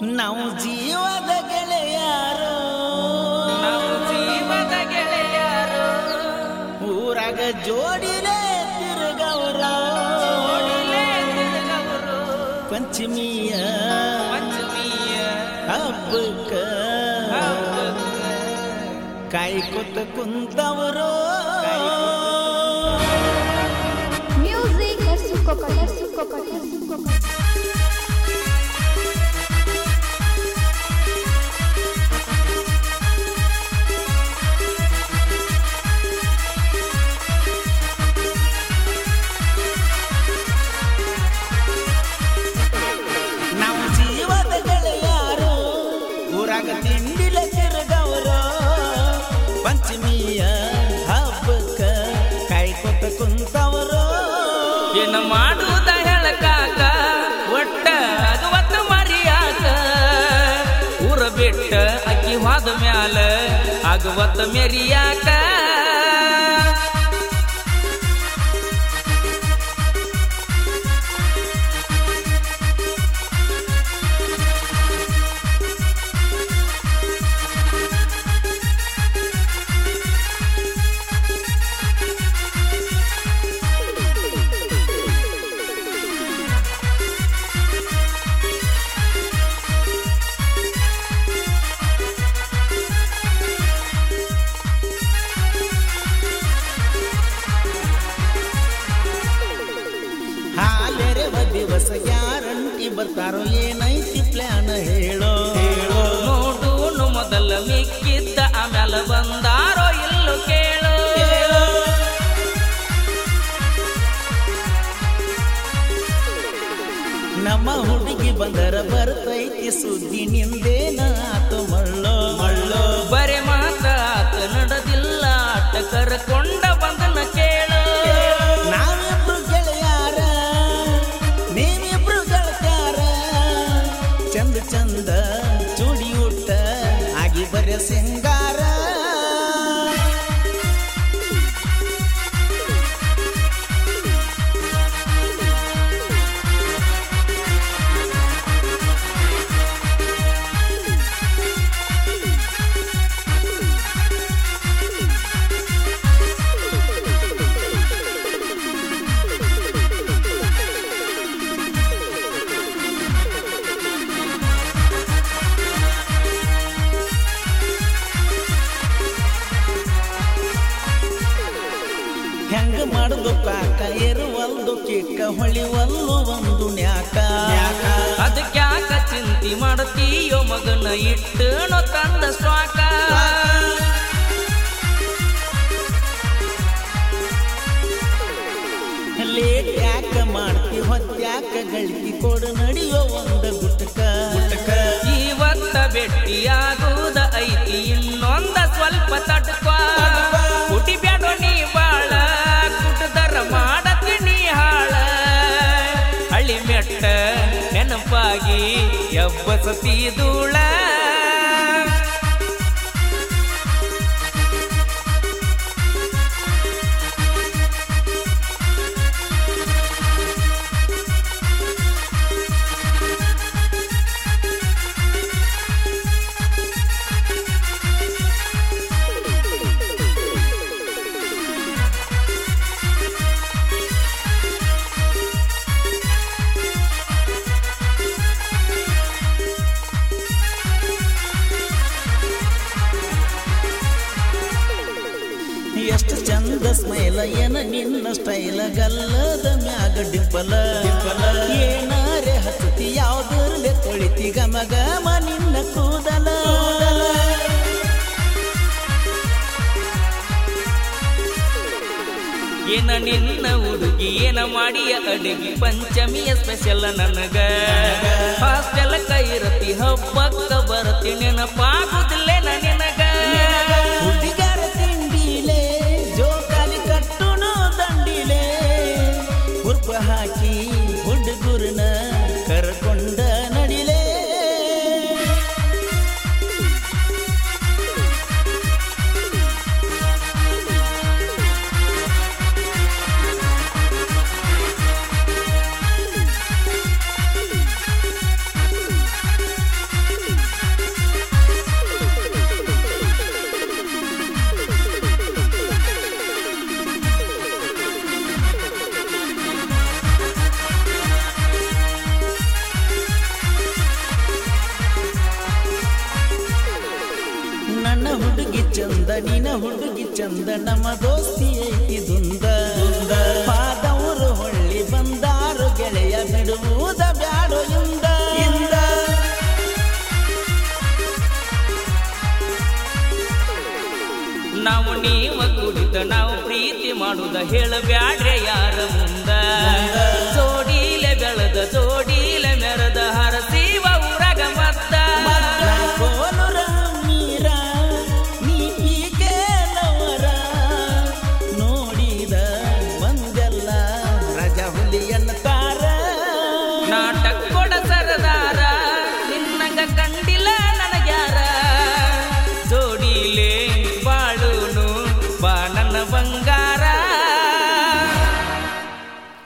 ನಾವು ಜೀವದ ಗೆಳೆಯಾರು ನಾವು ಜೀವದ ಗೆಳೆಯರು ಊರಾಗ ಜೋಡಿಲೇ ತಿರುಗವ್ರ ಓಡಿಲೇ ತಿರುಗವರು ಪಂಚಮಿಯ ಪಂಚಮಿಯ ಹಬ್ಬಕ್ಕ ಹಬ್ಬಕ್ಕ ಕಾಯ್ಕೊತ ಕುಂತವರು Music versus Coco, versus Coco, versus Coco. ನಾವು ಜೀವದ ಗೆಳೆಯಾರು ಊರಾಗ ತಿಂಡಿಲ ತಿರುಗವರು ಪಂಚಮಿಯ ಹಬ್ಬಕ್ಕ ಕಾಯ್ಕೊತ ಕುಂತವರು ಏನ ಮಾಡುವುದ ಹೇಳಕಾಕ ಒಟ್ಟ ಅಗವತ್ತ ಮರಿಯಾಕ ಊರ ಬಿಟ್ಟ ಅಕ್ಕಿ ಹೋದ ಮ್ಯಾಲ ಅಗವತ್ತ ಮೆರಿಯಾಕ ಹಾಲೆರೆವ ದಿವಸ ಗ್ಯಾರಂಟಿ ಬರ್ತಾರೋ ಏನೈತಿ ಪ್ಲಾನ್ ಹೇಳೋ ಹೇಳೋ ನೋಡೂನು ಮೊದಲ ಮಿಕ್ಕಿದ್ದ ಆಮ್ಯಾಲ ಬಂದಾರೋ ಇಲ್ಲೋ ಕೇಳು ನಮ್ಮ ಹುಡುಗಿ ಬಂದರ ಬರ್ತೈತಿ ಸುದ್ದಿ ನಿಂದೇನ ಆತು ಮಳ್ಳೋ ಮಳ್ಳೋ ಬರೆ ಮಾತ ಆತ ನಡೆದಿಲ್ಲ ಆಟ ಕರ್ಕೊಂಡ ಬಂದನ ಕೇಳು ನಾವಿಬ್ರು ಗೆಳೆಯಾರ ನೀವಿಬ್ರು ಗೆಳತ್ಯಾರ ಚಂದ ಚಂದ ಚೂಡಿ ಊಟ ಆಗಿ ಬರೆ ಸಿಂಗಾರ ಹೆಂಗ ಮಾಡುದು ಕಾಕ ಎರುವಲ್ದು ಕಿಕ್ಕ ಹೊಳಿವಲ್ಲು ಒಂದು ನ್ಯಾಕ ಅದಕ್ಯಾಕ ಚಿಂತಿ ಮಾಡತೀಯೋ ಮಗನ ಇಟ್ಟನೋ ತಂದ ಸ್ವಾಕ ಲೇಟ್ ಯಾಕ ಮಾಡ್ತಿ ಹೊತ್ಯಾಕ ಗಳಿಕೆ ಕೊಡು ನಡಿಯೋ ಒಂದ ಗುಟ್ಟಕ ಗುಟ್ಟಕ ಇವತ್ತ ಭೆಟ್ಟಿಯಾಗುವುದ ಐತಿ ಇನ್ನೊಂದ ಸ್ವಲ್ಪ ತಡ್ಕೊ ಕುಟಿ ಬ್ಯಾಡೋ ನೀ ಬಾಳ ಕುಟದರ ಮಾಡತೀನಿ ಹಾಳ ಹಳ್ಳಿ ಮೆಟ್ಟ ನೆನಪಾಗಿ ಎಬ್ಬಸತಿ ಧೂಳ ಎಷ್ಟು ಚಂದ ಸ್ಮೈಲ ಏನ ನಿನ್ನ ಸ್ಟೈಲ ಗಲ್ಲದ ಮ್ಯಾಗ ಡಿಂಪಲ ಡಿಂಪಲ ಏನಾರೆ ಹಚ್ಚತಿ ಯಾವ್ದರ್ಲೆ ತೊಳಿತಿ ಗಮ ಗಮ ನಿನ್ನ ಕೂದಲ ಏನ ನಿನ್ನ ಹುಡುಗಿ ಏನ ಮಾಡಿಯ ಅಡಿಗೆ ಪಂಚಮಿಯ ಸ್ಪೆಷಲ್ ನನಗ ಹಾಸ್ಟೆಲ್ ಕೈರತಿ ಹಬ್ಬಕ್ಕ ಬರತಿ ನೆನಪಾಗುದಿಲ್ಲೇನ ನಿನಗ ಹುಡುಗರ ತಿಂಡಿಲೆ ಜೋಕಾಲಿ ಕಟ್ಟುನು ದಂಡಿಲೆ ಹುರ್ಪ ಹಾಕಿ ಹುಡುಗುರನ ಕರ್ಕೊಂಡ ನಡಿಲೆ ಹುಡುಗಿ ಚಂದ ನಮ್ಮ ದೋಸ್ತಿ ಐತಿ ದುಂದ ಪಾದವರು ಹೊಳ್ಳಿ ಬಂದಾರು ಗೆಳೆಯ ಬಿಡುವುದ ಬ್ಯಾಡೋ ಇಂದ ಇಂದ ನಾವು ನೀವ ಕುಡಿದ ನಾವು ಪ್ರೀತಿ ಮಾಡುದ ಹೇಳಬ್ಯಾಡ್ರೆ ಯಾರ ಮುಂದ ಜೋಡಿಲೆ ಬೆಳೆದ ಜೋಡಿಲೆ ಮೆರೆದ ಹರಸೀವ ಊರಗ ಮತ್ತ ಕೋಲುರ ಮೀರ ನೀ ಕೇಳವರ ನೋಡಿದ ಬಂದೆಲ್ಲ ರಜ ಹುಲಿ ಎನ್ನತಾರ ನಾಟಕ